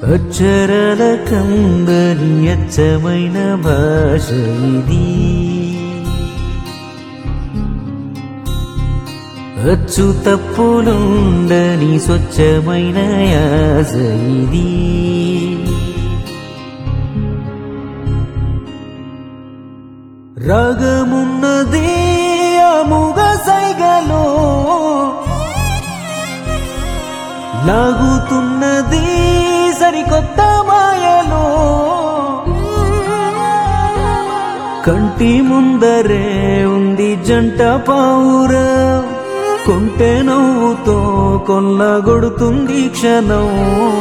అక్షరాల కందని అచ్చమైన భాష ఇది అచ్చు తప్పులుండని స్వచ్ఛమైన యాస ఇది రాగమున్నదే అముగ సైగలో లాగుతున్నది సరికొత్త మాయలో కంటి ముందరే ఉంది జంట పావుర కొంటె నవ్వుతో కొల్లగొడుతుంది క్షణం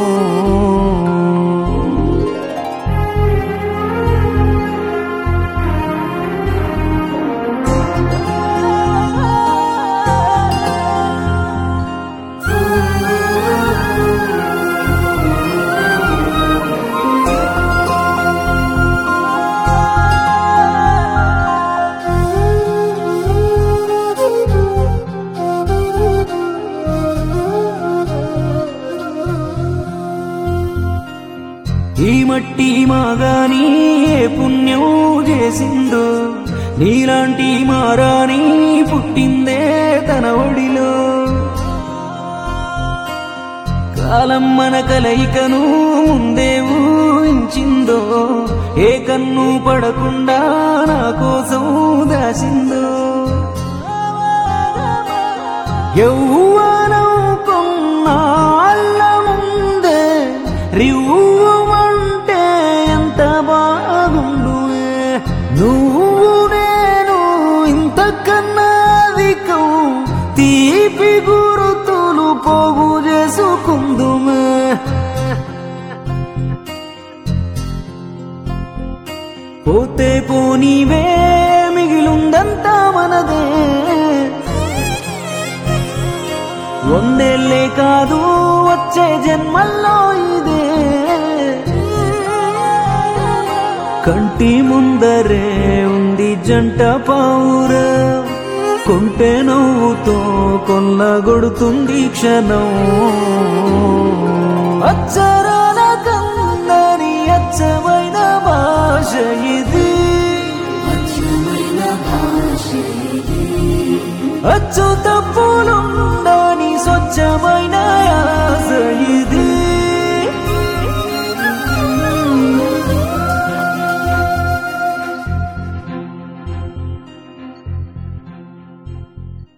ఈ మట్టి మాగాని ఏ పుణ్యం చేసిందో నీలాంటి మారాని పుట్టిందే తన ఒడిలో కాలం మన కలయికను ముందే ఊహించిందో ఏ కన్ను పడకుండా నా కోసం దాసిందో యౌవనం కొన్నాళ్ళ ముందే రివ్వుమంటే ఎంత బాగుండువే నువ్వు నేను ఇంతకన్నా అధికం తీపి గురుతులు పోగు చేసుకుందుమే పోతే పోనీవే మిగిలుందంతా మనదే వందేళ్ళే కాదు వచ్చే జన్మల్లో ఇదే కంటి ముందరే ఉంది జంట పావుర కొంటె నవ్వుతో కొల్లగొడుతుంది క్షణం అచ్చరాల కందని అచ్చమైన భాష ఇది అచ్చు తప్పులుండ